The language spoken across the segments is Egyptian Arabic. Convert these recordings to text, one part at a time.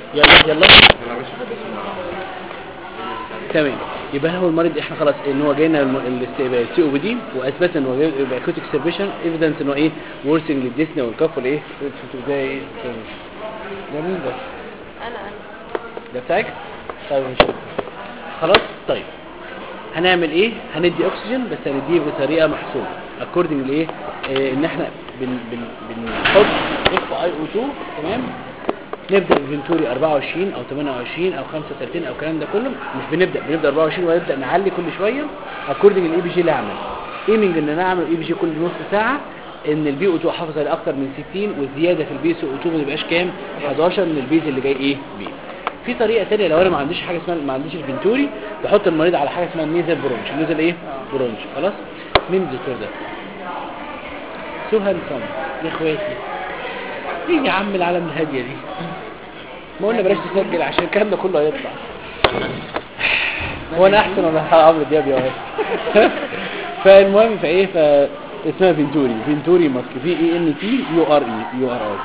يلا يلا تمام يبقى هو المريض احنا خلاص ان هو جاينا الم- الاستقبال سي او بي دي واثبت ان هو جاي يبقى اكوتيك سيرفيشن ايفيدنس ان هو ايه ورسنج للديسني والكف والايه ده ايه ده مين ده انا انا ده بتاعك طيب مش خلاص طيب هنعمل ايه هندي اكسجين بس هنديه بطريقه محسوبه اكوردنج لايه آه ان احنا بن بن بنحط اف اي او 2 تمام نبدا بفنتوري 24 او 28 او 35 او الكلام ده كله مش بنبدا بنبدا 24 ونبدا نعلي كل شويه اكوردنج الاي بي جي اللي هعمل ايمنج ان انا اعمل اي بي جي كل نص ساعه ان البي او 2 احافظ على اكتر من 60 والزياده في البي او 2 ما يبقاش كام 11 من البيز اللي جاي ايه بيه في طريقه ثانيه لو انا ما عنديش حاجه اسمها ما عنديش الفنتوري بحط المريض على حاجه اسمها النيزل برونش النيزل ايه برونش خلاص مين الدكتور ده سهى الصم يا اخواتي ايه يا عم العالم الهاديه دي ما قلنا بلاش تسجل عشان الكلام ده كله هيطلع هو انا احسن ولا عمرو دياب يا واد فالمهم فايه ف اسمها فينتوري فينتوري ماسك في اي ان تي يو ار اي يو ار اي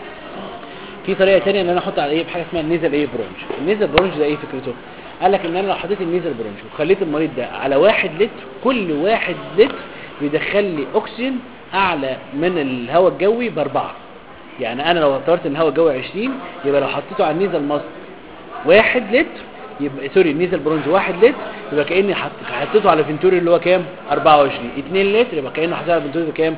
في طريقه ثانيه ان انا احط على ايه بحاجه اسمها النيزل ايه برونش النيزل برونش ده ايه فكرته قال لك ان انا لو حطيت النيزل برونش وخليت المريض ده على واحد لتر كل واحد لتر بيدخل لي اكسجين اعلى من الهواء الجوي باربعه يعني انا لو اعتبرت ان الهواء الجوي 20 يبقى لو حطيته على النيزل ماسك واحد لتر يبقى سوري النيزل برونج واحد لتر يبقى كاني حط حطيته على فنتوري اللي هو كام 24 2 لتر يبقى كانه حطيته على فنتوري كام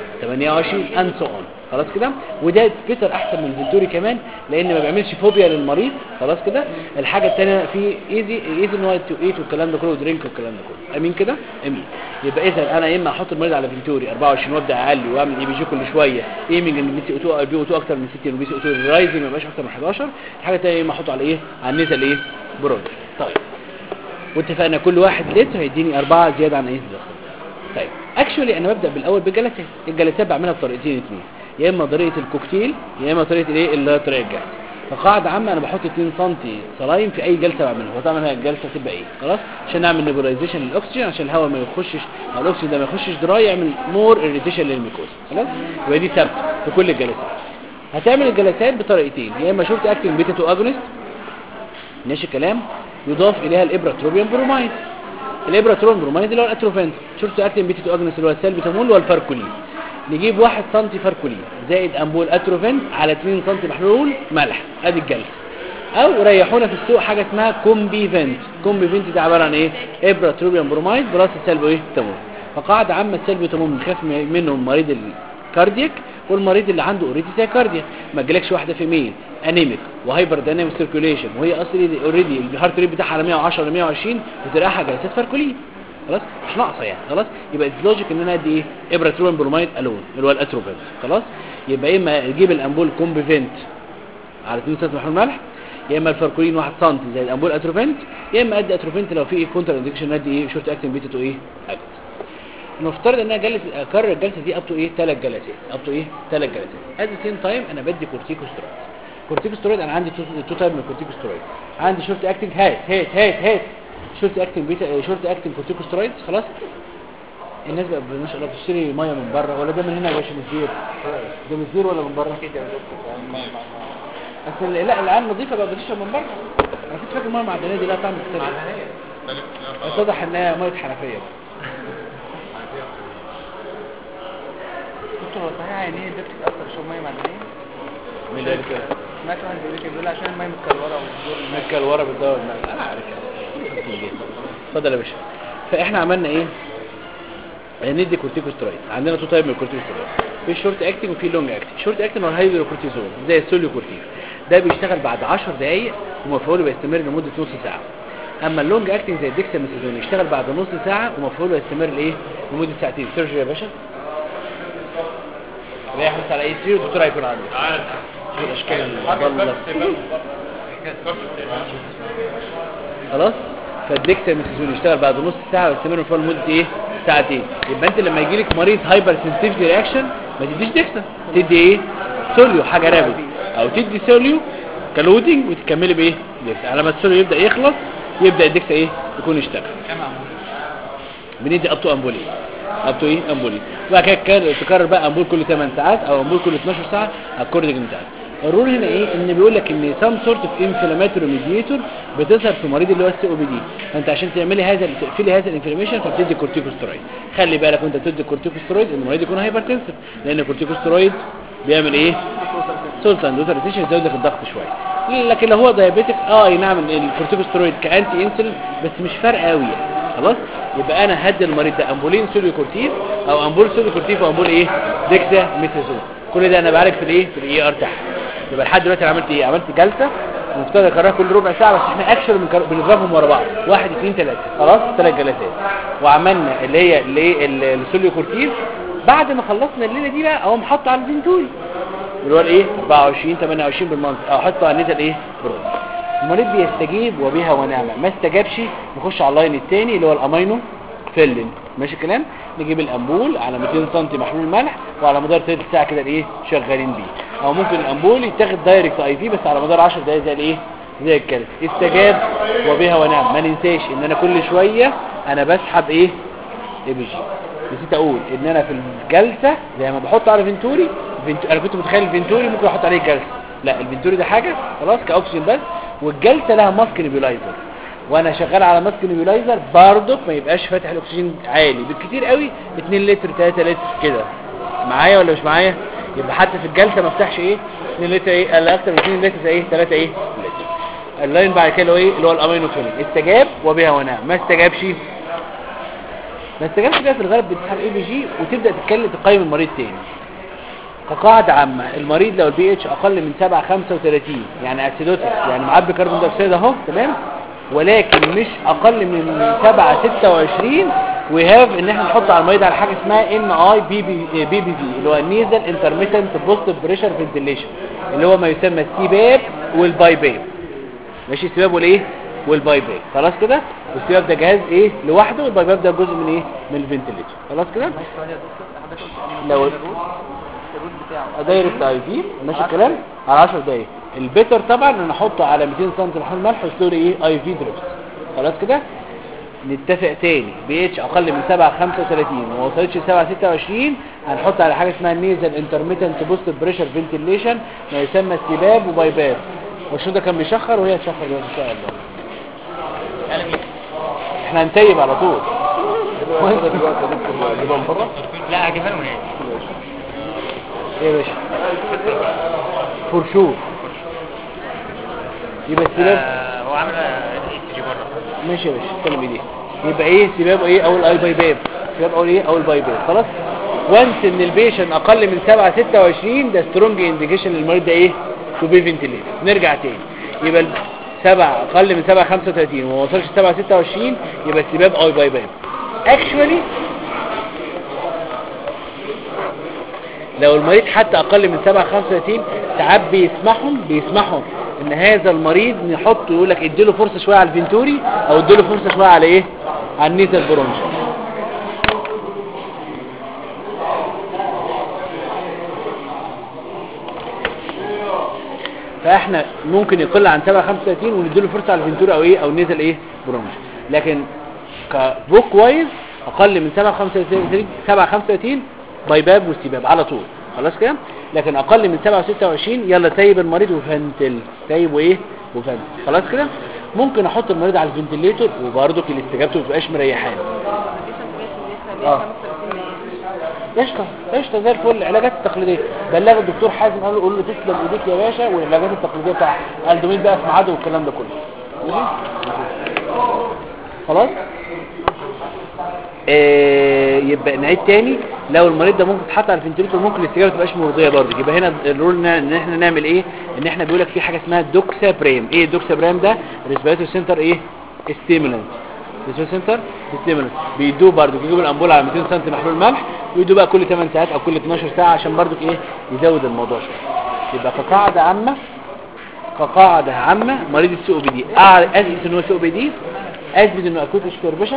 28 اند سو اون خلاص كده وده بيتر احسن من الفنتوري كمان لان ما بيعملش فوبيا للمريض خلاص كده الحاجه الثانيه في ايزي ايزي ان هو تو ايت والكلام ده كله ودرينك والكلام ده كله امين كده امين يبقى اذا انا يا اما احط المريض على فنتوري 24 وابدا اعلي واعمل اي بي جي كل شويه ايمنج ان البي سي او 2 البي او 2 اكتر من 60 والبي سي او 2 رايزنج ما يبقاش اكتر من 11 الحاجه الثانيه يا اما احطه على ايه على النزل ايه برونج طيب واتفقنا كل واحد لتر هيديني أربعة زيادة عن أي ضغط طيب اكشولي انا ببدا بالاول بالجلسات الجلسات بعملها بطريقتين اتنين يا اما طريقه الكوكتيل يا اما طريقه الايه اللي هي طريقه الجلسه فقاعده عامه انا بحط 2 سم صلايم في اي جلسه بعملها وطبعا الجلسه تبقى ايه خلاص عشان نعمل نيبولايزيشن للاكسجين عشان الهواء ما يخشش او الاكسجين ده ما يخشش دراي يعمل مور اريتيشن للميكوز خلاص يبقى دي ثابته في كل الجلسات هتعمل الجلسات بطريقتين يا اما شورت اكتنج بيتا 2 اجونست ماشي الكلام يضاف اليها الابره تروبيوم برومايد الابره تروبيوم برومايد اللي هو الاتروفنت شورت اكتنج بيتا 2 اجونست اللي هو السلبيتامول والفاركولين نجيب 1 سم فاركولين زائد امبول اتروفنت على 2 سم محلول ملح ادي الجلسه او ريحونا في السوق حاجه اسمها كومبي فنت كومبي فنت ده عباره عن ايه ابره تروبيوم برومايد بلس السلبو ايه تامول فقاعده عامه السلبيتامول بنخاف منهم مريض الكاردياك والمريض اللي عنده اوريدي سايكارديا ما تجيلكش واحده في ميل انيميك وهايبر دايناميك سيركيوليشن وهي اصلا اوريدي الهارت ريت بتاعها على 110 ل 120 وتريحها جلسات فاركولين خلاص مش ناقصه يعني خلاص يبقى لوجيك ان انا ادي ايه ابره تروين برومايد الون اللي هو الاتروفنت خلاص يبقى يا اما اجيب الامبول كومبيفنت على 2 سم محلول ملح يا اما الفاركولين 1 سم زي الامبول اتروفنت يا اما ادي اتروفنت لو في ايه كونتر انديكشن ادي ايه شورت اكتنج بيتا تو ايه اجت نفترض ان انا جلس اكرر الجلسه دي اب تو ايه ثلاث جلسات اب تو ايه ثلاث جلسات ات ذا سيم تايم انا بدي كورتيكوسترويد كورتيكوسترويد انا عندي تو تايب من الكورتيكوسترويد عندي شورت اكتنج هات هات هات هات شورت اكتنج بيتا شورت اكتنج كورتيكوسترويد خلاص الناس بقى ما شاء الله بتشتري ميه من بره ولا ده من هنا يا باشا من زير ده من زير ولا من بره كده يا دكتور اصل لا العيال نظيفه بقى بتشرب من بره انا كنت فاكر الميه المعدنيه دي لها طعم مختلف اتضح انها ميه حنفيه دكتور هو صحيح عينيه ده بتتأثر شو مية معدنية؟ من اللي كده سمعت واحد بيقول لك بيقول عشان المية متكلورة والدور مكه لورا بالدواء الماء انا عارف اتفضل يا باشا فاحنا عملنا ايه ندي كورتيكوسترويد عندنا تو تايب من الكورتيكوسترويد في شورت اكتنج وفي لونج اكتنج شورت اكتنج هو الهيدروكورتيزون زي السوليوكورتين ده بيشتغل بعد 10 دقائق ومفعوله بيستمر لمده نص ساعه اما اللونج اكتنج زي الديكساميثازون يشتغل بعد نص ساعه ومفعوله يستمر لايه لمده ساعتين سيرجري يا باشا ريح بس على اي 3 والدكتور هيكون عندك شوف الاشكال المضلة خلاص فالديكساميثازون يشتغل بعد نص ساعه ويستمر فوق لمده ايه ساعتين يبقى انت لما يجي لك مريض هايبر سنسيتيفيتي رياكشن ما تديش ديكسا تدي ايه سوليو حاجه رابط او تدي سوليو كلودنج وتكملي بايه ديكسا على ما السوليو يبدا يخلص يبدا الديكسا ايه يكون اشتغل كام عمود؟ بندي اب تو امبولي اب تو ايه امبولي وبعد كده كان- تكرر بقى امبول كل 8 ساعات او امبول كل 12 ساعه اكوردنج بتاعك الرول هنا ايه ان بيقول لك ان سام سورت اوف انفلاماتوري ميديتور بتظهر في المريض اللي هو السي او بي دي فانت عشان تعملي هذا تقفلي هذا الانفلاميشن فبتدي كورتيكوستيرويد خلي بالك وانت بتدي كورتيكوستيرويد ان المريض يكون هايبرتنسف لان الكورتيكوستيرويد بيعمل ايه سلطان دوتر ريتيشن يزود لك الضغط شويه لكن لو هو دايابيتك اه اي نعم الكورتيكوستيرويد كانتي انسولين بس مش فارق قوي يعني خلاص يبقى انا هدي المريض ده امبولين سوديو كورتيف او امبول سوديو كورتيف وامبول ايه ديكسا ميثازون كل ده انا بعالج في الايه في الاي ار تحت يبقى لحد دلوقتي انا عملت ايه عملت جلسه المفترض اكررها كل ربع ساعه بس احنا اكشن بنكر- بنضربهم ورا بعض واحد اثنين ثلاثه خلاص ثلاث جلسات وعملنا اللي هي اللي هي ال- السوليو كورتيف بعد ما خلصنا الليله دي بقى اقوم حاطه على الفنتوري اللي هو الايه 24 28 بالمنطق او حطه على النزل ايه برون المريض بيستجيب وبها ونعمه ما استجابش نخش على اللاين الثاني اللي هو الامينو فيلن ماشي الكلام نجيب الامبول على 200 سم محلول ملح وعلى مدار ثلث ساعه كده الايه شغالين بيه او ممكن الامبول يتاخد دايركت اي في بس على مدار 10 دقائق زي الايه زي الكلام استجاب وبها ونعم ما ننساش ان انا كل شويه انا بسحب ايه اي بي جي نسيت اقول ان انا في الجلسه زي ما بحط على فينتوري فينتو... انا كنت متخيل الفينتوري ممكن احط عليه جلسه لا الفينتوري ده حاجه خلاص كاوكسجين بس والجلسه لها ماسك نيبيولايزر وانا شغال على ماسك نيبيولايزر برضك ما يبقاش فاتح الاكسجين عالي بالكتير قوي 2 لتر 3 لتر كده معايا ولا مش معايا يبقى حتى في الجلسه ما افتحش ايه 2 لتر ايه الا اكتر من 2 لتر زي ايه 3 ايه لتر اللاين بعد كده اللي هو ايه اللي هو الامينو فيلم استجاب وبها ونعم ما استجابش ما استجابش بقى في الغالب بتسحب اي بي جي وتبدا تتكلم تقيم المريض تاني كقاعدة عامة المريض لو البي اتش اقل من 7 35 يعني اسيدوتك يعني معبي كربون دايوكسيد اهو تمام ولكن مش اقل من 7 26 وي هاف ان احنا نحط على المريض على حاجه اسمها ان اي بي بي بي بي في اللي هو نيزل انترميتنت بوزيتيف بريشر فنتيليشن اللي هو ما يسمى السيباب والبايباب ماشي السباب والايه والبايباب خلاص كده والسباب ده جهاز ايه لوحده والبايباب ده جزء من ايه من الفنتيليتر خلاص كده معلش ثواني يا دكتور حضرتك قلت ان لو- هو الروت الروت بتاعه دايركت اي في ماشي الكلام على 10 دقايق البيتر طبعا انا احطه على 200 سم محلول ملح ويسلق لي ايه اي في دريبس خلاص كده نتفق تاني بي اتش اقل من 7 35 وما وصلتش ل 7 26 هنحط على حاجه اسمها النيزل انترميتنت بوست بريشر فنتيليشن ما يسمى السباب وبايباب والشو ده كان بيشخر وهي تشخر دلوقتي ان شاء الله احنا هنسيب على طول لا هجيبها له منين ايه يا باشا فور شور يبقى السباب هو عامل اي سي جي بره ماشي يا باشا اتكلم ايديه يبقى ايه سباب ايه او الاي باي باب سباب او ايه او الباي باب خلاص وانس ان البيشن اقل من 7 26 ده سترونج انديكيشن للمريض ده ايه تو بي فنتيليت نرجع تاني يبقى ال- 7 اقل من 7 35 وما وصلش 7 26 يبقى السباب او الباي باب اكشوالي لو المريض حتى اقل من 7 35 ساعات بيسمحهم بيسمحوا ان هذا المريض نحطه يقول لك اديله فرصه شويه على الفنتوري او اديله فرصه شويه على ايه على النيتال برونش فاحنا ممكن يقل عن 7 35 ونديله فرصه على الفنتوري او ايه او النيتال ايه برونش لكن كبوك وايز اقل من 7 35 7 35 باي باب واستباب على طول خلاص كده لكن اقل من 7 26 يلا سايب المريض وفنتل سايب وايه وفنتل خلاص كده ممكن احط المريض على الفنتليتور وبرضك الاستجابه ما تبقاش مريحانه اه قشطه قشطه زي الفل العلاجات التقليديه بلغ الدكتور حازم قال له قول له تسلم ايديك يا باشا والعلاجات التقليديه بتاعته قال دومين بقى في ميعاده والكلام ده كله ماشي خلاص آه يبقى نعيد تاني لو المريض ده ممكن يتحط على الفنتليتور ممكن الاستجابه ما تبقاش مرضيه برضه يبقى هنا الرول إن- ان احنا نعمل ايه ان احنا بيقول لك في حاجه اسمها دوكسا بريم ايه الدوكسا بريم ده ريسبيراتوري سنتر ايه ستيمولانت ريسبيراتوري سنتر ستيمولانت بيدوه برضه يجيبوا الامبوله على 200 سم محلول ملح ويدوه بقى كل 8 ساعات او كل 12 ساعه عشان برضه ايه يزود الموضوع شويه يبقى كقاعده عامه كقاعده عامه مريض السي او بي دي اثبت ان هو سي او بي دي اثبت انه اكوت اشكربشن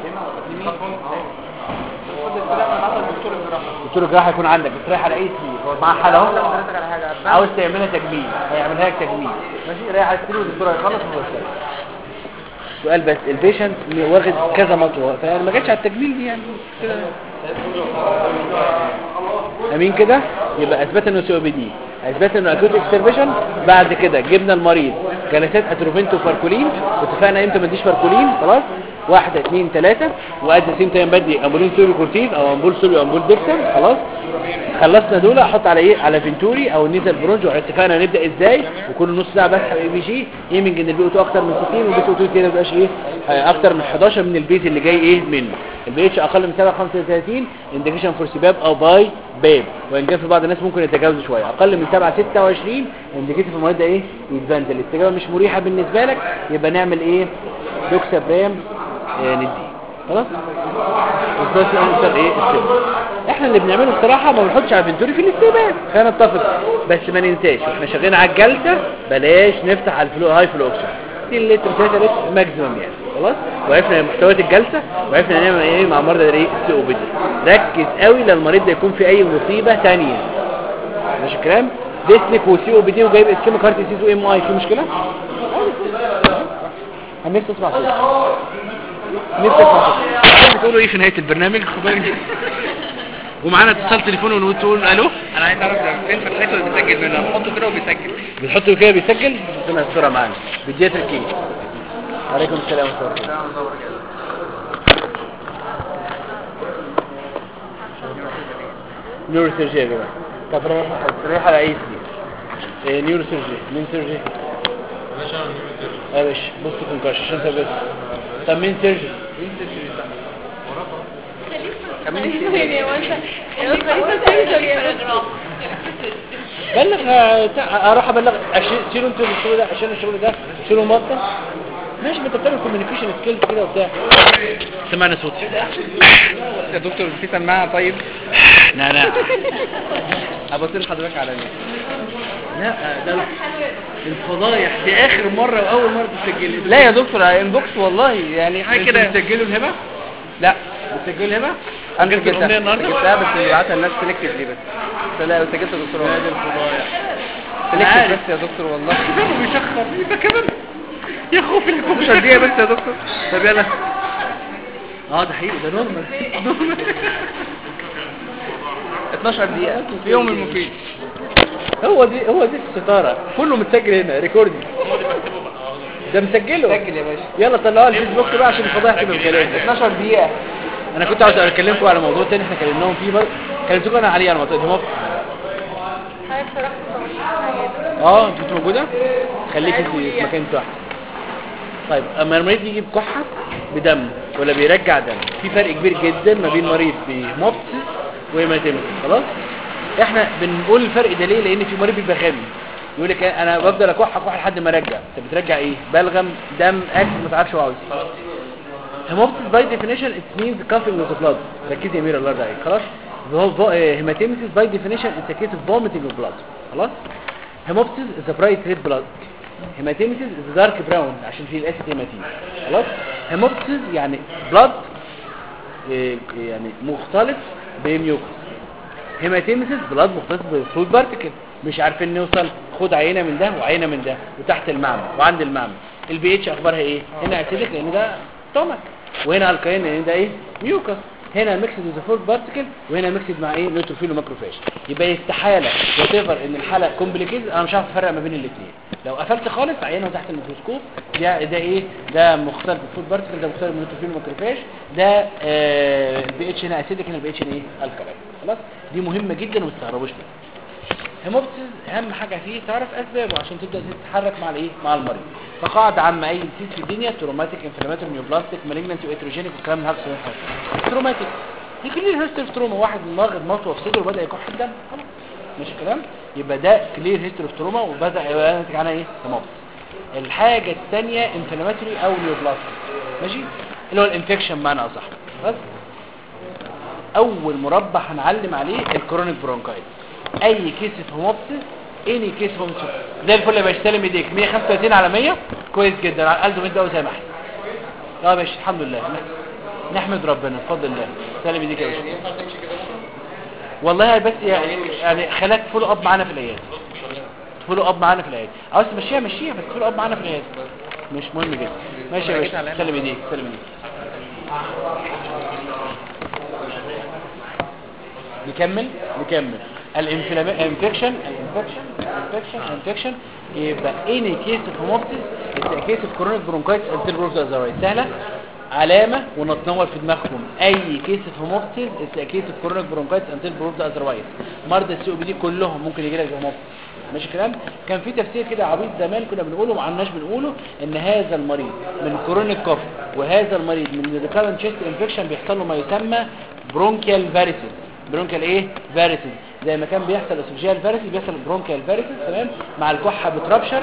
دكتور الجراحه يكون عندك بتريح على اي سرير هو معاه حاله اهو حضرتك على حاجه عاوز تعملها تجميل هيعملها لك تجميل ماشي رايح على السرير والدكتور هيخلص وهو يشتغل سؤال بس البيشنت واخد كذا مطوه فيعني ما جاتش على التجميل دي يعني كده امين كده يبقى اثبت انه سي او بي دي اثبتنا انه اكيوت اكستربيشن بعد كده جبنا المريض جلسات اتروفنت وفاركولين واتفقنا امتى ما اديش فاركولين خلاص واحدة اتنين تلاتة وقد سيم تايم بدي امبولين سوري كورتين او امبول سوري امبول ديكسن خلاص خلصنا دول احط على ايه على فينتوري او النيزل برونج واتفقنا نبدا ازاي وكل نص ساعه بسحب اي بي جي ايمنج ان البي او 2 اكتر من 60 والبي او 2 كده ما يبقاش ايه آه، اكتر من 11 من البيت اللي جاي ايه منه البي اتش اقل من 735 انديكيشن فور سباب او باي باب وان كان في بعض الناس ممكن يتجاوزوا شويه اقل من 7 26 انديكيتور في المريض ده ايه يتفانت الاستجابه مش مريحه بالنسبه لك يبقى نعمل ايه دوكسابرام آه نديه خلاص بس ايه السبب احنا اللي بنعمله الصراحه ما بنحطش على الفنتوري في الاستقبال خلينا نتفق بس ما ننساش واحنا شغالين على الجلسه بلاش نفتح على الفلو هاي فلو اوبشن 2 لتر 3 لتر ماكسيمم يعني خلاص وعرفنا محتويات الجلسه وعرفنا نعمل ايه مع مرضى ايه السي او بي دي ركز قوي للمريض ده يكون في اي مصيبه ثانيه ماشي الكلام ديسلك وسي او بي دي وجايب اسكيميك هارت ديزيز وام اي في مشكله انا نفسي اسمع صوت نفسي اسمع صوت بتقولوا ايه في نهايه البرنامج خبرني ومعانا اتصال تليفون ونقول الو انا عايز اعرف فين فتحته اللي بيسجل منها بحطه كده وبيسجل بتحطه كده بيسجل ربنا يسترها معانا بدايه الكي عليكم السلام ورحمه الله نيورو سيرجي يا جماعه طب رايح رايح على اي سي إيه نيورو سيرجي مين سيرجي يا باشا بص كونكاش عشان انت بس طب مين سيرجي بلغ آه، تع- اروح ابلغ أشي- شيلوا انتوا الشغل ده عشان الشغل ده شيلوا مطه ماشي ما انت بتعمل كوميونيكيشن سكيلز كده وبتاع سمعنا صوتي يا دكتور في سماعه طيب لا لا ابص لحضرتك على مين لا ده الفضايح دي اخر مره واول مره تسجل لا يا دكتور انبوكس والله يعني حاجه كده بتسجلوا الهبه لا بتسجلوا الهبه انا سجلت الأغنية سجلتها النهاردة؟ سجلتها بس ببعتها للناس سلكتد لي بس بس لا سجلت يا دكتور لا والله دي الفضايح سلكتد عارف. بس يا دكتور والله كمان بيشخر يبقى كمان يا خوفي اللي كنت 12 دقيقه بس يا دكتور طب يلا اه ده حقيقي ده نورمال نورمال 12 دقيقه في يوم المفيد هو دي هو دي الستاره كله متسجل هنا ريكوردي ده مسجله سجل يا باشا يلا طلعوها الفيسبوك بقى عشان الفضايح تبقى بكلام 12 دقيقه انا كنت عاوز اكلمكم على موضوع تاني احنا كلمناهم فيه بقى كلمتكم انا عليه على موضوع الهيموب اه انت كنت موجوده خليكي انت في مكان تحت طيب اما المريض يجي بكحه بدم ولا بيرجع دم في فرق كبير جدا ما بين مريض بهيموبسيس وهيماتيمسيس خلاص احنا بنقول الفرق ده ليه لان في مريض بيبقى غبي يقول لك انا بفضل اكح اكح لحد ما ارجع انت بترجع ايه بلغم دم اكل ما تعرفش هو عاوز ايه هيموبسيس باي ديفينيشن ات مينز كافينج اوف بلاد ركزي يا ميرا الله يرضى عليك خلاص هيماتيمسيس باي ديفينيشن ات كيس اوف فوميتنج اوف بلاد خلاص هيموبسيس از برايت ريد بلاد هيماتيمسيس از دارك براون عشان فيه الاسيد هيماتين خلاص هيموبسيس يعني بلاد يعني مختلط بميوكس هيماتيمسيس بلاد مختلط بفلويد بارتيكل مش عارفين نوصل خد عينه من ده وعينه من ده وتحت المعمل وعند المعمل البي اتش اخبارها ايه هنا اسيدك لان ده ستومك وهنا الكاين لان ده ايه ميوكس هنا ميكسد وذ فلويد بارتيكل وهنا ميكسد مع ايه نيوتروفيل وماكروفاج يبقى استحاله وتفر ان الحاله كومبليكيتد انا مش عارف افرق ما بين الاثنين لو قفلت خالص عينه تحت الميكروسكوب ده ده ايه ده مختلط بالفلويد بارتيكل ده مختلط بالنيوتروفيل وماكروفاج ده البي اتش هنا اسيدك هنا البي اتش هنا ايه الكالاين خلاص دي مهمه جدا وما تستغربوش منها هيموبسيس اهم حاجه فيه تعرف اسبابه عشان تبدا تتحرك مع الايه مع المريض فقاعده عامه اي ديزيز في الدنيا تروماتيك انفلاماتوري نيوبلاستيك مالجنانت واتروجينيك والكلام ده هكذا تروماتيك دي كلير هيستوري تروما واحد واخد مطوه في صدره وبدا يكح الدم خلاص ماشي الكلام يبقى ده كلير هيستوري تروما وبدا ينتج عنها ايه هيموبسيس الحاجه الثانيه انفلاماتوري او نيوبلاستيك ماشي اللي هو الانفكشن معنى اصح بس اول مربع هنعلم عليه الكرونيك برونكايتس اي كيس في هوموبسيس اني كيس هوموبسيس زي الفل يا باشا سالم ايديك 135 على 100 كويس جدا على القلب انت وسامح اه يا باشا الحمد لله نحمد ربنا بفضل الله سالم ايديك يا باشا والله بس يعني يعني خلاك فولو اب معانا في العياده فولو اب معانا في العياده عاوز تمشيها مشيها بس فولو اب معانا في العياده مش مهم جدا ماشي يا باشا سلم ايديك سلم ايديك نكمل نكمل الانفكشن الانفكشن الانفكشن الانفكشن يبقى اني كيس اوف هيموبتس كيس اوف كرونيك برونكايتس انتل بروف ازرايت سهله علامه ونتنور في دماغكم اي كيس اوف هيموبتس كيس اوف كرونيك برونكايتس انتل بروف ازرايت مرضى السي او بي دي كلهم ممكن يجي لك هيموبتس ماشي كلام كان في تفسير كده عبيط زمان كنا بنقوله ما عندناش بنقوله ان هذا المريض من كرونيك كوف وهذا المريض من ريكارنت تشيست انفكشن بيحصل له ما يسمى برونكيال فاريسز برونكيال ايه فاريسز زي ما كان بيحصل اسوفجيال فاريسز بيحصل برونكيال فاريسز تمام مع الكحه بتربشر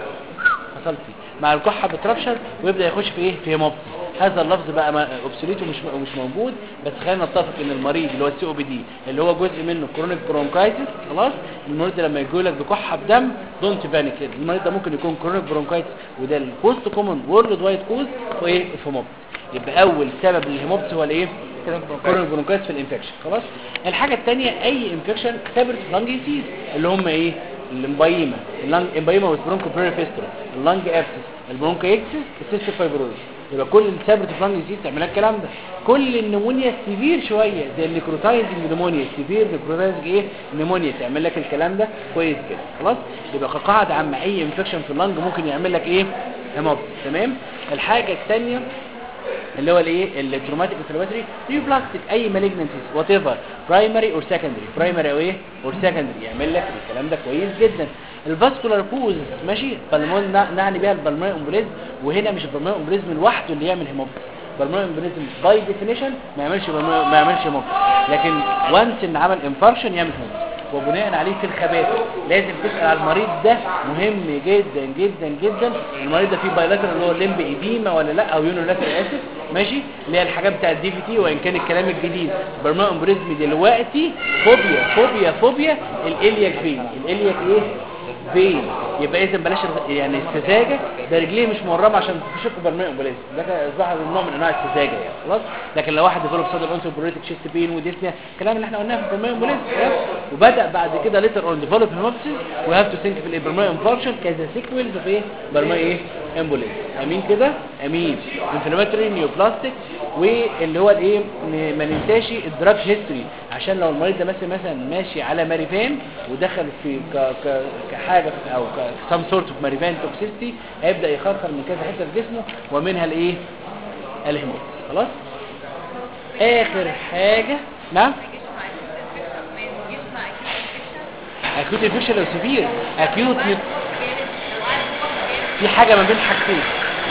حصل فيه مع الكحه بتربشر ويبدا يخش في ايه في هيموبتس هذا اللفظ بقى اوبسوليت ومش ومش موجود بس خلينا نتفق ان المريض اللي هو السي او بي دي اللي هو جزء منه كرونيك برونكايتس خلاص المريض ده لما يجي لك بكحه بدم دونت بانيك المريض ده ممكن يكون كرونيك برونكايتس وده البوست كومن وورلد وايد كوز وايه الهيموبتس يبقى اول سبب للهيموبتس هو الايه كرونيك برونكايتس في الانفكشن خلاص الحاجه الثانيه اي انفكشن ثابت في لانج ديزيز اللي هم ايه الامبايما اللانج امبايما والبرونكو بيريفيستر اللانج ابسس البرونكو اكسس السيستم فايبروز يبقى كل الثابت في لانج ديزيز تعمل لك الكلام ده كل النمونيا السيفير شويه زي النيكروتايزنج نمونيا السيفير نيكروتايزنج ايه نمونيا تعمل لك الكلام ده كويس كده خلاص يبقى كقاعده عامه اي انفكشن في اللانج ممكن يعمل لك ايه هيموبتس تمام الحاجه الثانيه اللي هو الايه التروماتيك انفلاماتوري نيوبلاستيك اي مالجنسيز وات ايفر برايمري اور سكندري برايمري او ايه اور سكندري يعمل لك الكلام ده كويس جدا الفاسكولار بوز ماشي بالمون نعني بيها البلمونري امبوليزم وهنا مش البلمونري امبوليزم لوحده اللي يعمل هيموبتس البلمونري امبوليزم باي ديفينيشن ما يعملش ما يعملش هيموبتس لكن وانس ان عمل انفاركشن يعمل هيموبتس وبناء عليه في الخبات لازم تسأل على المريض ده مهم جدا جدا جدا المريض ده فيه بايلاترال اللي هو لمب ايديما ولا لا او يونولاترال اسف ماشي اللي هي الحاجات بتاعت الدي في تي وان كان الكلام الجديد برما امبريزم دلوقتي فوبيا فوبيا فوبيا الالياك فين الالياك ايه فين يبقى اذا بلاش يعني السذاجه ده رجليه مش مورمه عشان تشك برمي امبوليزم ده اصبح نوع من انواع السذاجه يعني خلاص لكن لو واحد ديفلوب صدر انسر بريتك شيست بين وديسنيا الكلام اللي احنا قلناه في البرمي امبوليزم وبدا بعد كده ليتر اون ديفلوب هيموبسيس وهاف تو ثينك في البرمي انفاركشن كذا سيكويلز في ايه برمي ايه امبوليزم امين كده امين انفلاماتوري نيوبلاستيك واللي هو الايه ما ننساش الدراج هيستوري عشان لو المريض ده مثلا مثلا ماشي على ماريفان ودخل في ك ك كحاجه او سام سورت اوف ماريفان توكسيستي هيبدا يخرخر من كذا حته في جسمه ومنها الايه الهيموبس خلاص اخر حاجه نعم اكيوت انفكشن لو سيفير اكيوت في حاجه ما بين حاجتين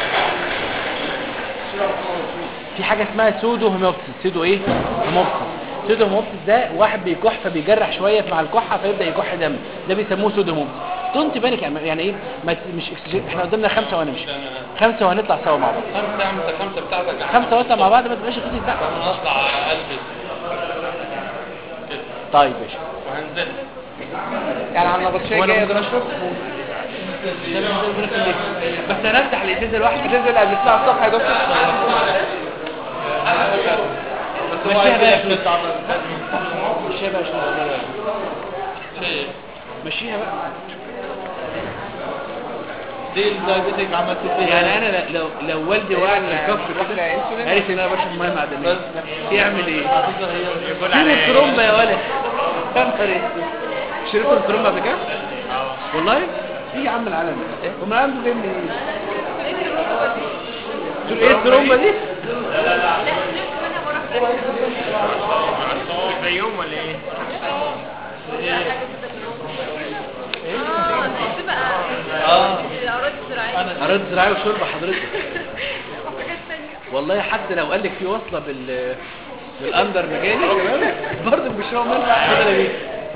في حاجه اسمها سودو هيموبسيس سودو ايه هيموبسيس سودو هيموبسيس ده واحد بيكح فبيجرح شويه مع الكحه فيبدا يكح دم ده بيسموه سودو هيموبسيس دونت بالك يعني ايه ما مش اكسجين احنا قدامنا خمسه وهنمشي خمسه وهنطلع سوا مع بعض خمسة يا عم انت خمسة بتاعتك خمسه ونطلع مع بعض ما تبقاش خطيط بقى انا هطلع البس طيب ماشي وهنزل يعني على النبطشيه وانا جايه ممكن اشرب بس هنفتح الازازه لوحدي الازازه اللي قبل الساعه الصبح يا دكتور مشيها بقى يا فلوس مشيها بقى يا فلوس شيء مشيها بقى دي الدايبيتك عملت فيها يعني انا لو لو والدي وعني الكف واحدة كده انسولين. عرف ان انا بشرب ميه معدنيه يعمل ايه؟ يقول شيل الترومبه يا ولد يا نهار اسود شربت الترومبه قبل كده؟ والله؟ ايه يا عم العالم ده؟ امال عنده جاي منين؟ تقول ايه الترومبه دي؟ الفيوم ولا ايه؟ اه الأراضي الزراعية اراضي زراعيه وشرب حضرتك وحاجات تانية والله حتى لو قال لك في وصله بال بالاندر مجاني كمان برضه بيشربوا منها اتفضل يا بيه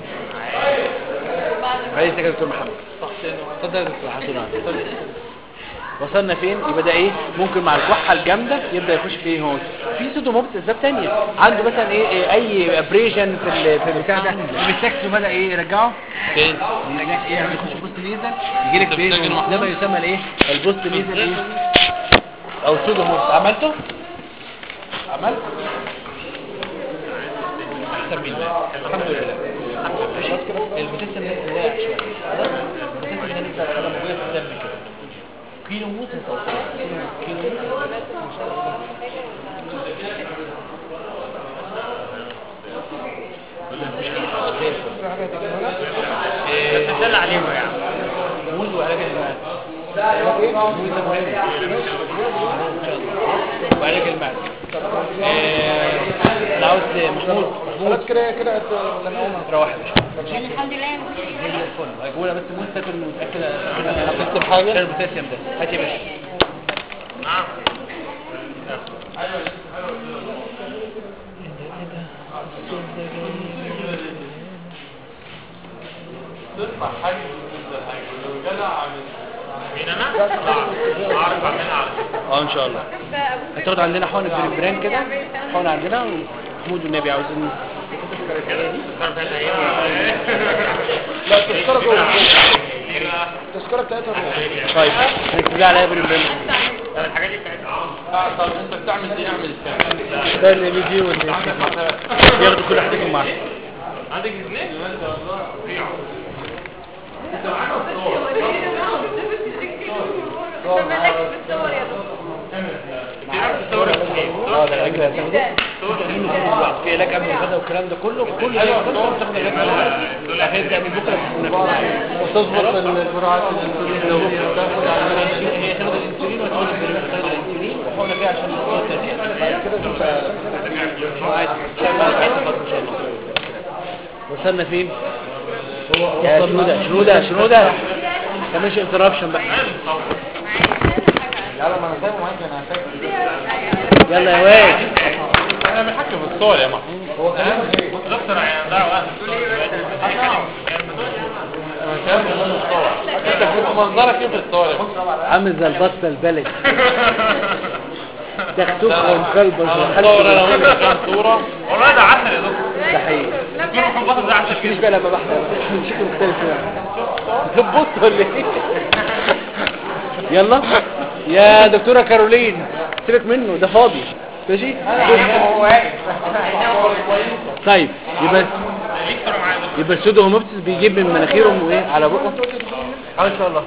عايز يا دكتور محمد اتفضل يا دكتور حسن وصلنا فين يبقى ده ايه ممكن مع الكحه الجامده يبدا يخش في ايه هون في سودوموبس اسباب تانية عنده مثلا ايه, إيه اي ابريجن في ال- في البتاع ده السكس وبدا ايه يرجعه فين؟ يرجع ايه يعني يخش بوست نيزل يجي لك بتفتكر فين ده محمود؟ ما يسمى الايه البوست نيزل ايه او سودوموبس عملته عملت احسن من الله الحمد لله خلاص كده البوتاسيوم ده واقع شويه خلاص البوتاسيوم ده نبدا حاجه موجوده في الدم كده كيلو موت يا صاحبي كيلو موت مش كده زي الفل تسلى عليهم يعني موز وعلاج المعدة موز ده مهم وعلاج المعدة آه، انا عاوز محمود محمود كده كده ولا نقوم روح يا باشا الحمد لله مفيش زي الفل هجيبولها بس موز تاكل متأكد هتكتب حاجة؟ عشان البوتاسيوم ده هات يا باشا نعم مين انا؟ لا اعرف اعملها على فكره اه ان شاء الله هتاخد عندنا حقن بريبران كده حقن عندنا ومحمود والنبي عاوزين لا التذكرة جوه التذكرة بتاعتها جوه طيب هنكتب لها عليها بريبران الحاجات دي بتاعتها طب انت بتعمل دي اعمل الثاني ده اللي بيجي واللي ياخدوا كل حاجتكم معاهم عندك اثنين؟ اه ده العلاج اللي هتاخده في علاج قبل الغداء والكلام ده كله كل ده بتاخد تاخد علاج قبل هتبدا من بكره تكون وتظبط الجرعات الانسولين وتاخد هي تاخد الانسولين وتاخد البريبران تاخد الانسولين وحقنه فيها عشان الصوت كده عادي ان شاء الله خلاص ان شاء الله وصلنا فين يا شنودة شنودة شنودة ده مش انترابشن بقى لا لا ما انا فاهم معاك انا فاكر يلا يا واد انا بنحكم في الصور يا محمود هو كلام غير دكتور يعني لا وقت انا فاهم من الصور انت كنت منظرك ايه في الصور يا محمود عامل زي البطة البلد تختوخهم كلب صور انا وانت كام صورة والله ده عسل يا دكتور ده حقيقي دكتور محمد ده عسل مش بقى لما بحضر شكل مختلف يعني بص ولا ايه يلا يا دكتورة كارولين سيبك منه ده فاضي ماشي طيب يبقى يبقى السودو هوموبتس بيجيب من مناخيرهم وايه على بقه اه ان شاء الله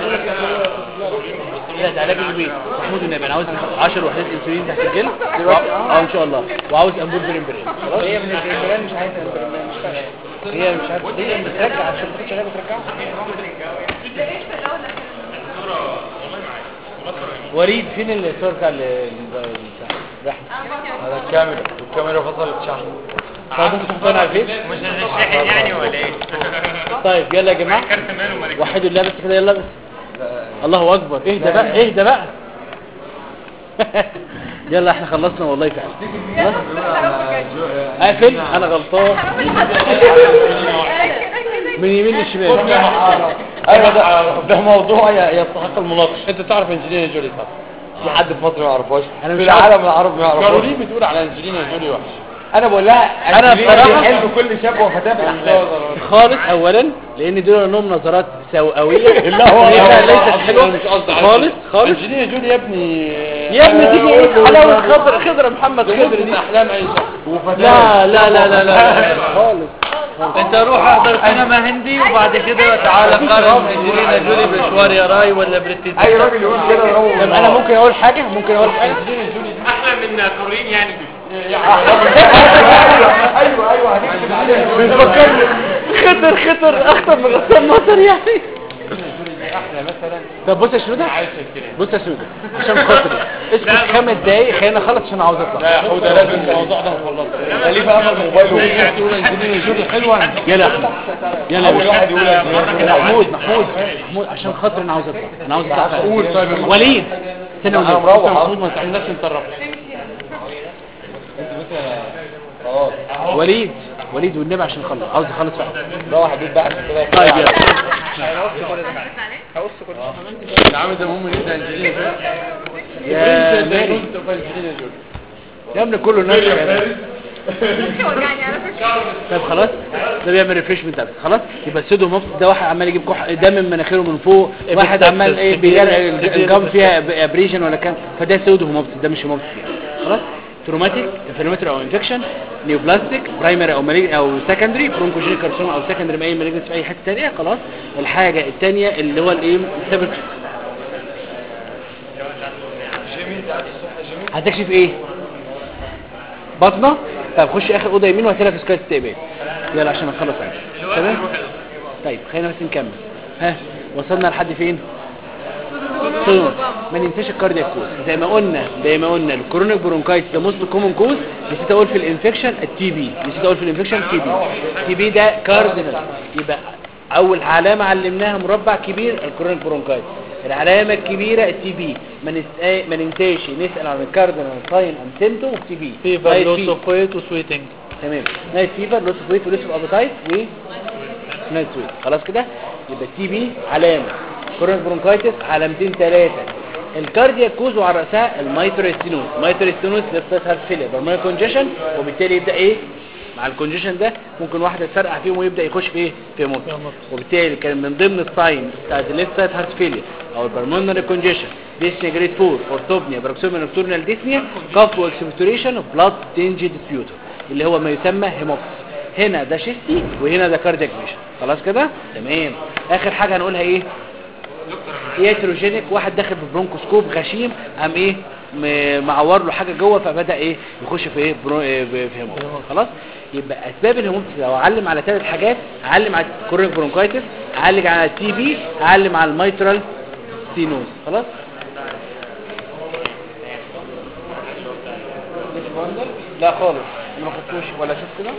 لا ده علاج البيت محمود النبي انا عاوز 10 وحدات انسولين تحت الجلد دلوقتي اه ان شاء الله وعاوز امبول بريمبرين خلاص هي من البريمبرين مش عايزه مش فاهم هي مش عارفه هي بترجع عشان ما تاخدش علاج بترجعها وريد فين الصور بتاع ال- ال- الرحله هذا الكاميرا والكاميرا فصلت شحن طيب ممكن تحطها على الفيس مش هتشحن يعني ولا ايه؟ طيب يلا يا جماعه كارت ماله مالك وحدوا الله بس كده يلا بس الله اكبر اهدى بقى اهدى بقى يلا احنا خلصنا والله فعلا خلاص اقفل انا غلطان من يمين للشمال ايوه ده ده موضوع ي- يستحق المناقشه انت تعرف انجلينا جولي طبعا في حد في مصر ما يعرفهاش أنا في مش عارف. العالم العربي ما يعرفهاش كارولين بتقول على انجلينا جولي وحش انا بقول لها أنا أنجلينا بصراحة- دي حلم كل شاب وفتاه في الاحلام خالص اولا لان دول لهم نظرات سوئويه لا هو هي هو- ليست هو- حلوه مش قصدي على خالص كده. خالص انجلينا جولي يا ابني يا ابني تيجي ايه حلاوه خضر خضر محمد خضر دي احلام اي شخص لا لا لا لا لا خالص انت روح احضر سينما هندي وبعد كده تعالى قارن انجلينا جولي بشوار يا راي ولا بريتي اي راجل يقول كده يروح طب انا ممكن اقول حاجه ممكن اقول حاجه احلى من كارولين يعني ايوه ايوه هنكتب عليها بتفكرني خضر خضر اخطر من غسان مطر يعني احنا مثلا طب بص يا شنودة بص يا شنودة عشان خاطري اسكت خمس دقايق خلينا نخلص عشان عاوز اطلع لا يا حوده لازم الموضوع ده نخلصه خليفه قفل موبايله تقول انجلينا جولي حلوه يلا يا احمد يلا يا اول واحد يقول باشا. انجلينا محمود محمود محمود عشان خاطر انا عاوز اطلع انا عاوز اطلع فعلا. قول طيب يا محمود. وليد استنى انا وليد مروح محمود ما تعملناش نطرف خلاص وليد وليد والنبي عشان نخلص عاوز اخلص فعلا روح البيت بقى عشان كده طيب يلا يا عم ده مهم جدا انجلينا جولي يا ماري انجلينا جولي يا ابني كله ناس وجعني على فكرة طيب خلاص ده بيعمل ريفريشمنت بس خلاص يبقى السودو مفت ده واحد عمال يجيب كح دم من مناخيره من فوق واحد عمال ايه بيلاقي الجام فيها ابريشن ولا كان فده سودو هوموبتس ده مش هوموبتس يعني خلاص تروماتيك انفلاماتوري او انفكشن نيوبلاستيك برايمري او مالي او سكندري برونكوجينيك كارسوما او سكندري اي مالجنس في اي حته ثانيه خلاص الحاجه الثانيه اللي هو الايه سبب هتكشف ايه بطنه طيب خش اخر اوضه يمين وهاتلها في سكاي استقبال يلا عشان نخلص عليه تمام طيب خلينا بس نكمل ها وصلنا لحد فين سونوس ما ننساش الكاردياك كوز زي ما قلنا زي ما قلنا الكرونيك برونكايتس ده موست كومن كوز نسيت اقول في الانفكشن التي بي نسيت اقول في الانفكشن تي بي تي بي ده كاردينال يبقى اول علامه علمناها مربع كبير الكرونيك برونكايتس العلامه الكبيره التي بي ما نس- ما ننساش نسال عن الكاردينال ساين اند سيمتوم تي بي فيفر لوس اوف ويت وسويتنج تمام نايت فيفر لوس اوف ويت ولوس اوف ابيتايت و نايت سويت خلاص كده يبقى التي بي علامه كورونيك برونكايتس علامتين ثلاثه الكاردياك كوز وعلى راسها المايتروستينوز مايتروستينوز ليفت هارت فيلر برمال كونجيشن وبالتالي يبدا ايه مع الكونجيشن ده ممكن واحد يتفرقع فيهم ويبدا يخش في ايه في موت وبالتالي كان من ضمن الساين بتاعت الليفت سايد هارت فيلر او البرمونري كونجيشن ديسنيا جريد 4 اورثوبنيا بروكسيمال نوكتورنال ديسنيا كاف واكسبتوريشن اوف بلاد تنجي ديسبيوتر اللي هو ما يسمى هيموبس هنا ده شيستي وهنا ده كاردياك ميشن خلاص كده تمام اخر حاجه هنقولها ايه ياتروجينيك واحد داخل ببرونكوسكوب غشيم قام ايه م- معور له حاجه جوه فبدا ايه يخش في ايه برو... إيه ب- في هيموبس خلاص يبقى اسباب الهيموبس لو اعلم على ثلاث حاجات اعلم على الكورونيك برونكايتس اعلم على التي بي اعلم على الميترال ستينوز خلاص لا خالص ما خدتوش ولا شوف كده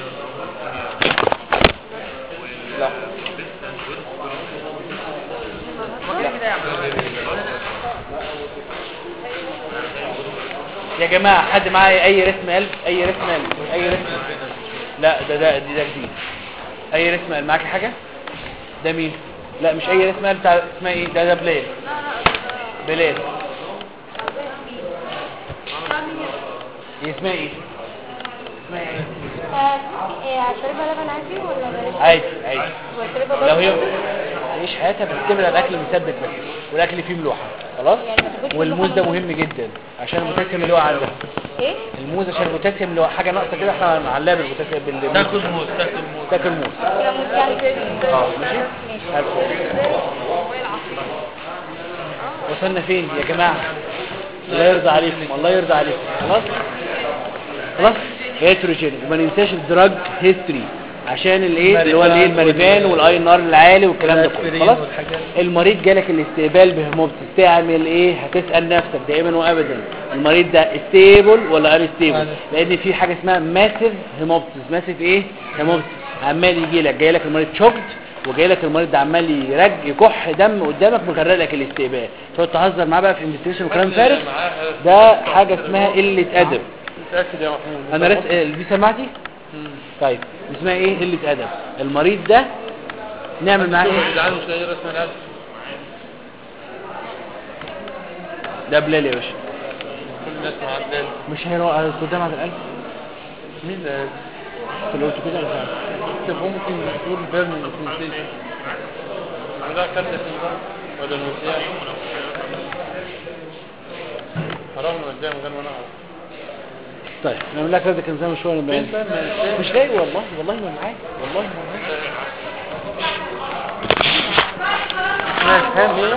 لا يا جماعة حد معايا اي رسم قلب اي رسم قلب اي رسم لا ده ده دي ده جديد اي رسم قلب معاك حاجة ده مين لا مش اي رسم قلب بتاع اسمها ايه ده ده بلاد بلاد هي اسمها ايه اسمها ايه شاربها لبن عادي ولا بلاش؟ عادي عادي ولا شاربها لو هي برضه؟ تعيش حياتها بس تبعد عن الاكل المثبت بس والاكل فيه ملوحه خلاص يعني ما تاكلش والموز ده ملوحة. مهم جدا عشان البوتاسيوم اللي هو عندها ايه؟ الموز عشان البوتاسيوم اللي هو حاجه ناقصه كده احنا معلقه بالبوتاسيوم بال تاكل موز تاكل موز تاكل موز كده موز يعني كده اه ماشي هات. وصلنا فين يا جماعه الله يرضى عليكم الله يرضى عليكم خلاص خلاص هيتروجين وما ننساش الدراج هيستوري عشان الايه اللي هو الايه الماريفان والاي ان ار العالي والكلام ده كله والأسبرين خلاص والحاجات المريض جالك الاستقبال بهيموبتس تعمل ايه هتسال نفسك دائما وابدا المريض ده ستيبل ولا ان ستيبل لان في حاجه اسمها ماسيف هيموبتس ماسيف ايه هيموبتس عمال يجي لك جاي لك المريض شوكد وجاي لك المريض ده عمال يرج يكح دم قدامك مغرق لك الاستقبال تقعد تهزر معاه بقى في انفستيشن وكلام فارغ ده حاجه اسمها قله ادب متاكد يا محمود انا رس... آه، دي سمعتي طيب اسمها ايه قله ادب المريض ده نعمل معاه شوف يا ايه جدعان مش لاقي رسم القلب ده بلال يا باشا كل الناس معدل مش هيروح قدام على القلب مين اللي انت اللي قلت كده ولا مش عارف طب ممكن تقول بيرن سنسيشن وده كارت سنسيشن ولا المسيح حرام من قدام غير ما نعرف طيب نعمل لك كده كان زمان شويه نبقى فين بقى ما مش لاقي والله والله ما معاك والله ما معاك ماشي فاهم هي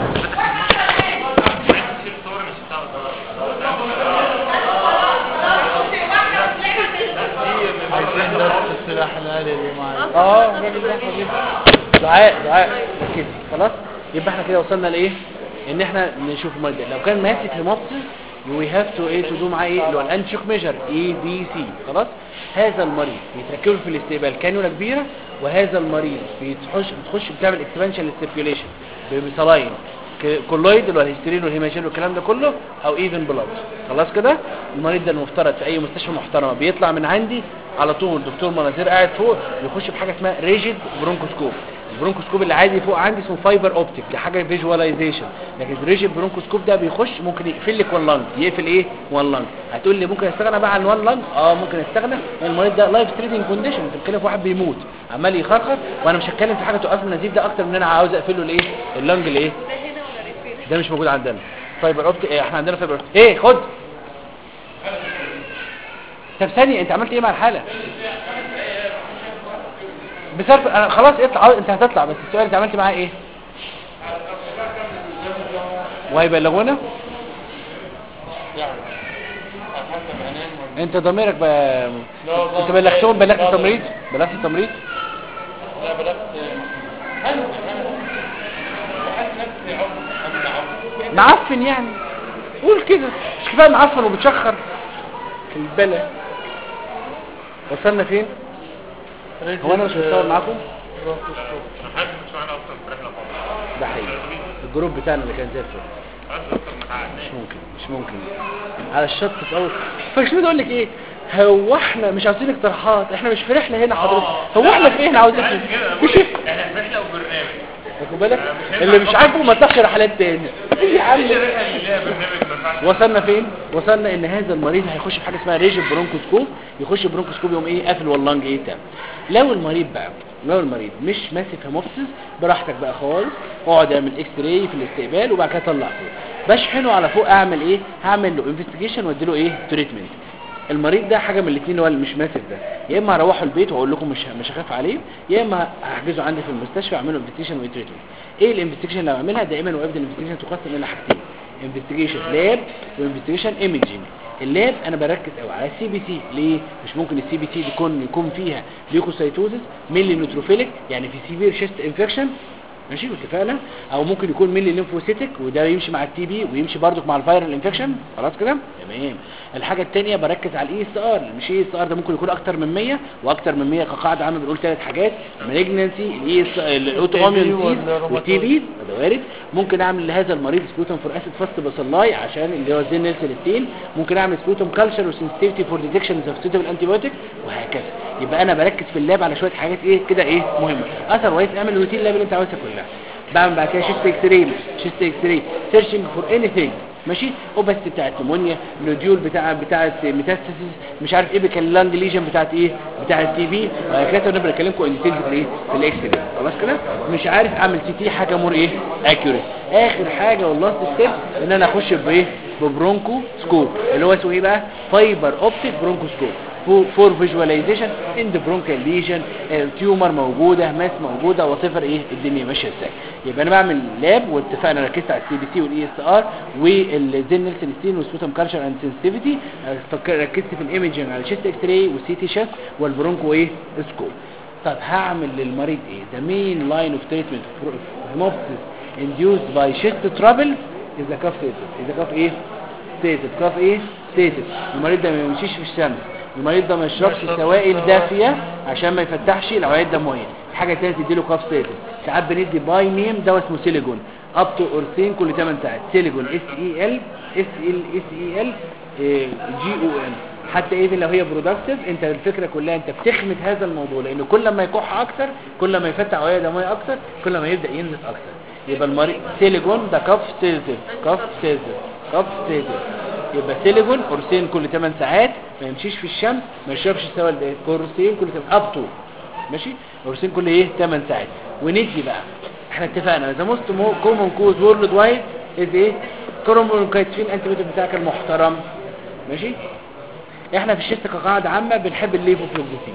عايزين نفس السلاح الآلي اللي معايا اه الراجل ده حبيبي دعاء دعاء كده خلاص يبقى احنا كده وصلنا لايه ان احنا نشوف المريض ده لو كان ماسك هيموبسيس وي هاف تو ايه تو دو معاه ايه اللي هو الانتي شوك ميجر اي بي سي خلاص هذا المريض بيتركب له في الاستقبال كانولا كبيره وهذا المريض بتخش بتخش بتعمل اكسبانشن للسيركيوليشن بسلاين كولويد اللي هو الهستيرين والهيماجين والكلام ده كله او ايفن بلاد خلاص كده المريض ده المفترض في اي مستشفى محترمه بيطلع من عندي على طول دكتور مناظير قاعد فوق يخش بحاجه اسمها ريجيد برونكوسكوب البرونكوسكوب اللي عادي فوق عندي اسمه فايبر اوبتيك دي حاجه فيجواليزيشن لكن الريجيد برونكوسكوب ده بيخش ممكن يقفل لك وان لانج يقفل ايه وان لانج هتقول لي ممكن استغنى بقى عن وان لانج اه ممكن استغنى لان المريض ده لايف ستريتنج كونديشن انت بتتكلم في واحد بيموت عمال يخرخر وانا مش هتكلم في حاجه توقف له النزيف ده اكتر من ان انا عاوز اقفل له الايه اللانج الايه ده مش موجود عندنا فايبر اوبتيك ايه احنا عندنا فايبر اوبتيك ايه خد طب ثانيه انت عملت ايه مع الحاله بصرف انا خلاص اطلع انت هتطلع بس السؤال انت عملت معاه ايه وهيبلغونا حسب انام ولا انت ضميرك بقى لا والله. انت بلغتهم بلغت لا التمريض والله. بلغت التمريض لا بلغت حلو حلو وحاسس نفسي عضو حاسس عضو معفن يعني قول كده مش كفايه معفن وبتشخر البلا وصلنا فين هو انا مش متصور معاكم انا حاسس مش معانا اصلا في رحله خالص ده حقيقي الجروب بتاعنا اللي كان زي الفل حاسس اصلا ما حققناش مش ممكن مش ممكن على الشط في اول فشنو اقول لك ايه هو احنا مش عاوزين اقتراحات احنا مش في رحله هنا حضرتك هو احنا في ايه احنا عاوزين عايز كده مش بقول لك احنا في رحله وبرنامج واخد بالك مش اللي مش عاجبه ما تطلعش رحلات تاني يا عم ايه الرحله اللي ليها برنامج ما ينفعش وصلنا فين وصلنا ان هذا المريض هيخش في حاجه اسمها ريجن برونكوسكوب يخش برونكوسكوب يقوم ايه قافل واللنج ايه تام لو المريض بقى لو المريض مش ماسك هيموبسيس براحتك بقى خالص اقعد اعمل اكس راي في الاستقبال وبعد كده طلع فوق بشحنه على فوق اعمل ايه هعمل له انفستيجيشن وادي له ايه تريتمنت المريض ده حاجه من الاثنين هو اللي مش ماسك ده يا اما هروحه البيت واقول لكم مش مش هخاف عليه يا اما هحجزه عندي في المستشفى اعمل له انفستيجيشن وتريتمنت ايه الانفستيجيشن اللي بعملها دائما وابدا الانفستيجيشن تقسم الى حاجتين انفستيجيشن لاب وانفستيجيشن ايميجينج اللاب انا بركز قوي على السي بي سي ليه مش ممكن السي بي سي يكون يكون فيها ليوكوسايتوزس ميلي نيوتروفيليك يعني في سيفير شيست انفكشن ماشي اتفقنا او ممكن يكون ميلي ليمفوسيتك وده يمشي مع التي بي ويمشي برضك مع الفيرال انفكشن خلاص كده تمام الحاجه الثانيه بركز على الاي اس ار مش اي اس ار ده ممكن يكون اكتر من 100 واكتر من 100 كقاعده عامه بنقول ثلاث حاجات مالجنسي الاي اس الاوتو اميون والتي بي ده وارد ممكن اعمل لهذا المريض سبوتوم فور اسيد فاست باسلاي عشان اللي هو زين نيلسون ممكن اعمل سبوتوم كلشر وسنسيتيفيتي فور ديتكشن اوف سوتبل انتي بايوتيك وهكذا يبقى انا بركز في اللاب على شويه حاجات ايه كده ايه مهمه اثر وايز اعمل الروتين لاب اللي انت عاوزها كلها بعمل بعد كده شيست اكس راي شيست اكس راي سيرشنج فور اني ثينج ماشي وبس بتاعت نمونيا نوديول بتاع بتاعت ميتاستاسيس مش عارف ايه بكان لانج ليجن بتاعت ايه بتاعت تي بي وهكذا ونبقى نكلمكم ان ديتيلز في الايه في الاكس راي خلاص كده مش عارف اعمل سي تي حاجه مور ايه اكيوريت اخر حاجه واللاست ستيب ان انا اخش بايه ببرونكو سكوب اللي هو اسمه ايه بقى فايبر اوبتيك برونكو سكوب فور فيجواليزيشن اند برونكال ليجن تيومر موجوده ماس موجوده وصفر ايه الدنيا ماشيه ازاي يبقى انا بعمل لاب واتفقنا ركزت على السي بي سي والاي اس ار والزين نيلسون ستين والسبوتم كالشر اند سنسيتيفيتي ركزت في الايمجنج على الشيست اكس راي والسي تي شيست والبرونكو ايه سكوب طب هعمل للمريض ايه ذا مين لاين اوف تريتمنت هيموبسيس induced by chest trouble is a cough status is a cough ايه status cough ايه status المريض ده ما يمشيش في الشمس المريض ده ما يشربش سوائل دافيه عشان ما يفتحش الاوعيه الدمويه حاجه ثانيه تديله كاف ستيتس ساعات بندي باي نيم دواء اسمه سيليجون اب تو اورسين كل 8 ساعات سيليجون اس اي ال اس ال اس اي ال جي او ان حتى ايه لو هي برودكتيف انت الفكره كلها انت بتخمد هذا الموضوع لان كل ما يكح اكتر كل ما يفتح اوعيه دمويه اكتر كل ما يبدا ينزف اكتر يبقى المريض سيليجون ده كاف ستيتس كاف ستيتس كاف ستيتس يبقى سيليجون قرصين كل 8 ساعات ما يمشيش في الشمس ما يشربش سوائل ده قرصين كل 8 اب تو ماشي قرصين كل ايه 8 ساعات وندي بقى احنا اتفقنا ذا موست كومن كوز وورلد وايد از ايه كرومونكايتفين انتي بتاعك المحترم ماشي احنا في الشيست كقاعده عامه بنحب الليفوفلوكسيتين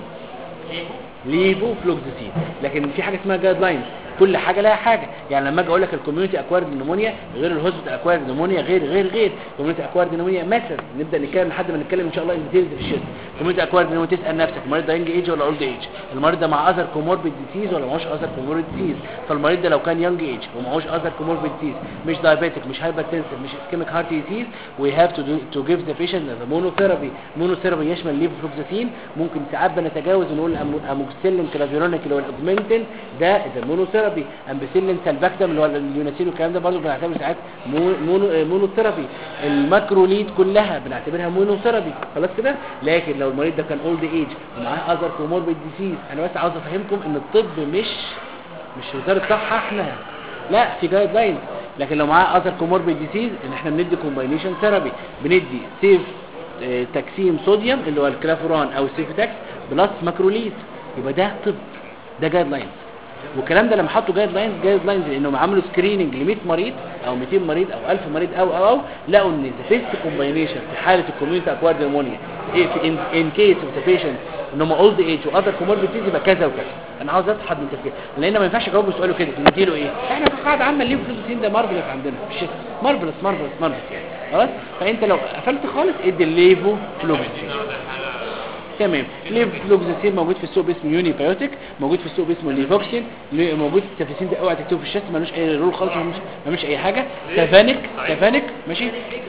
ليفوفلوكسيتين لكن في حاجه اسمها جايد لاينز كل حاجه لها حاجه يعني لما اجي اقول لك الكوميونتي اكوارد نمونيا غير الهوسبيتال اكوارد نمونيا غير غير غير كوميونتي اكوارد نمونيا مثلا نبدا نتكلم لحد ما نتكلم ان شاء الله ان ديتيلز في الشيست كوميونتي اكوارد نمونيا تسال نفسك المريض ده ينج ايج ولا اولد ايج المريض ده مع اذر كوموربيد ديزيز ولا معهوش اذر كوموربيد ديزيز فالمريض ده لو كان يونج ايج ومعهوش اذر كوموربيد ديزيز مش دايابيتك مش هايبرتنسيف مش اسكيميك هارت ديزيز وي هاف تو تو جيف ذا بيشنت ذا مونوثيرابي مونوثيرابي يشمل ليفوفلوكساسين ممكن ساعات بنتجاوز ونقول اموكسيلين كلافيرونيك اللي هو الاوجمنتين ده ده مونوثيرابي امبسيلين سالباكتم اللي هو اليوناسيل والكلام ده برضه بنعتبره ساعات مونو مونوثيرابي الماكروليد كلها بنعتبرها مونوثيرابي خلاص كده لكن لو المريض ده كان اولد ايج ومعاه اذر كوموربيد ديزيز انا بس عاوز افهمكم ان الطب مش مش وزاره الصحه احنا لا في جايد لاينز لكن لو معاه اذر كوموربيد ديزيز ان احنا بندي كومباينيشن ثيرابي بندي سيف اه تكسيم صوديوم اللي هو الكلافوران او السيفتاكس بلس ماكروليد يبقى ده طب ده جايد لاينز والكلام ده لما حطوا جايد لاينز جايد لاينز لانهم عملوا سكريننج ل 100 مريض او 200 مريض او 1000 مريض او او او لقوا ان ذا بيست كومباينيشن في حاله الكوميونتي اكوارد نمونيا ايه في ان ان كيس اوف ذا بيشنت ان هم اولد ايج واذر كوموربيديز يبقى كذا وكذا انا عاوز اصحى من التفكير لان ما ينفعش اجاوب سؤاله كده نديله ايه احنا في قاعده عامه الليف فلوسين ده مارفلس عندنا في الشتاء مارفلس مارفلس مارفلس يعني خلاص فانت لو قفلت خالص ادي الليفو فلوكسين تمام ليف فلوكسين موجود في السوق باسمه يوني بايوتيك موجود في السوق باسمه ليفوكسين لي- موجود في التفاسين ده اوعى تكتبه في الشات ملوش اي رول خالص ملوش, ملوش اي حاجه تافانيك تافانيك ماشي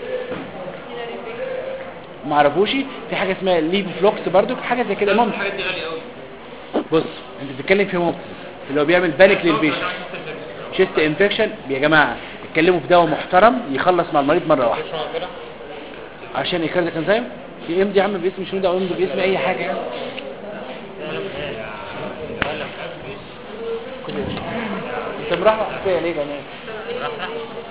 ما اعرفوش في حاجه اسمها ليف فلوكس برضو حاجه زي كده المهم الحاجات دي غاليه قوي بص انت بتتكلم في هيموبتسيس اللي هو بيعمل بانيك للبيشنت شيست انفكشن يا جماعه اتكلموا في دواء محترم يخلص مع المريض مره واحده عشان يكرر انزيم يمضي يا عم باسم شنو ده او يمضي باسم اي حاجه يعني كل ده. انت مرحب فيا ليه يا جماعه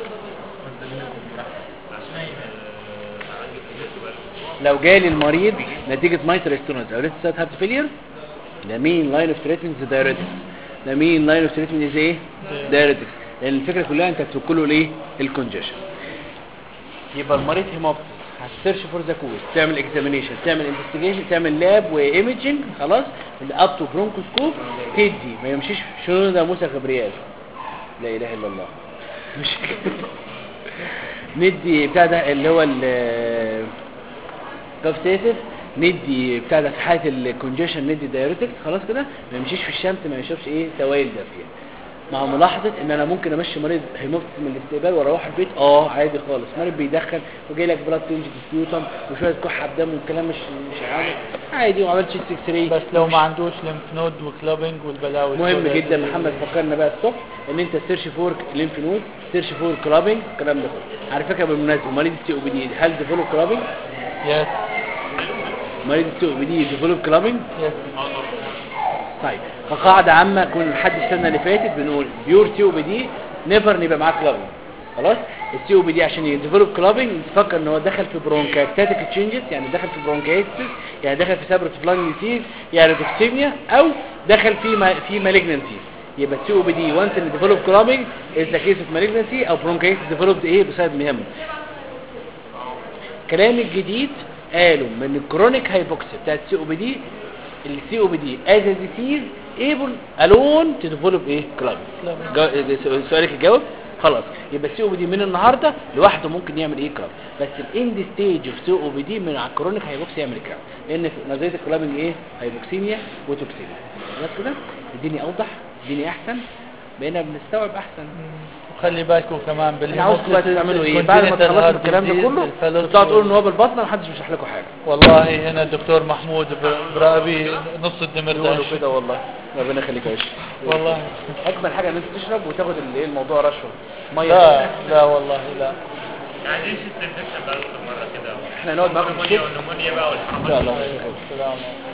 لو جالي المريض نتيجة مايتر ستونز او لسه سايت هارت فيلير ده مين لاين اوف تريتمنت دايريتكس ده مين لاين اوف تريتمنت ايه دايريتكس لان الفكره كلها انت بتفك له الايه الكونجيشن يبقى المريض هيموبتس هتسيرش فور ذا كوز تعمل اكزامينيشن تعمل انفستيجيشن تعمل لاب وايمجنج خلاص اب تو برونكوسكوب تدي ما يمشيش شنو ده موسى غبريال لا اله الا الله مش ندي بتاع ده اللي هو ال كافتيتف ندي بتاع ده في حاله الكونجيشن ندي دايوريتكس خلاص كده ما يمشيش في الشمس ما يشربش ايه سوائل دافيه مع ملاحظه ان انا ممكن امشي مريض هيموبتس من الاستقبال واروح البيت اه عادي خالص مريض بيدخن وجاي لك بلاد تنج ديسبيوتم وشويه كحه بدم والكلام مش مش عادي عادي وعملت شيست اكس راي بس لو ما عندوش ليمف نود وكلابنج والبلاوي مهم السوداء جدا دي. محمد فكرنا بقى الصبح ان انت تسيرش فور ليمف نود تسيرش فور كلابنج الكلام ده كله على فكره بالمناسبه مريض السي او بي دي هل ديفلوب كلابنج يس مريض السي او بي دي ديفلوب كلابنج يس طيب فقاعدة عامة كنا لحد السنة اللي فاتت بنقول بيور سي او بي دي نيفر نبقى معاه كلابنج خلاص السي او بي دي عشان يديفلوب كلابنج تفكر ان هو دخل في برونكايتاتيك تشينجز يعني دخل في برونكايتس يعني دخل في سابرت فلانج ديزيز يعني توكسيميا او دخل في ما في مالجنسي يبقى السي او بي دي وانس ان ديفلوب كلابنج از ذا كيس اوف مالجنسي او برونكايتس ديفلوبد ايه بسبب مهم كلام الجديد قالوا من الكرونيك هايبوكسيا بتاعت السي او بي دي السي او بي دي از ديسيز ايبل الون تو ديفلوب ايه كلاب سؤالك يجاوب خلاص يبقى السي او بي دي من النهارده لوحده ممكن يعمل ايه كلاب بس الاند ستيج اوف سي او بي دي من على الكرونيك هايبوكسيا يعمل كلاب لان في نظريه الكلابنج ايه هايبوكسيميا وتوكسيميا خلاص كده الدنيا اوضح الدنيا احسن بقينا بنستوعب احسن وخلي بالكم كمان بال انا عاوزكم بقى تعملوا ايه بعد ما تخلصوا الكلام ده كله تقعدوا تقولوا ان هو بالبطن محدش بيشرح لكم حاجه والله هنا الدكتور محمود بر- برابي نص الدمرداش يقولوا كده والله ربنا يخليك يا باشا والله اجمل حاجه ان انت تشرب وتاخد الايه الموضوع رشوه ميه لا لا والله لا عايزين شيست انفكشن بقى اكتر مره كده احنا نقعد معاكم في نمونيا الشيت ونمونيا بقى والحاجات ان شاء الله السلام عليكم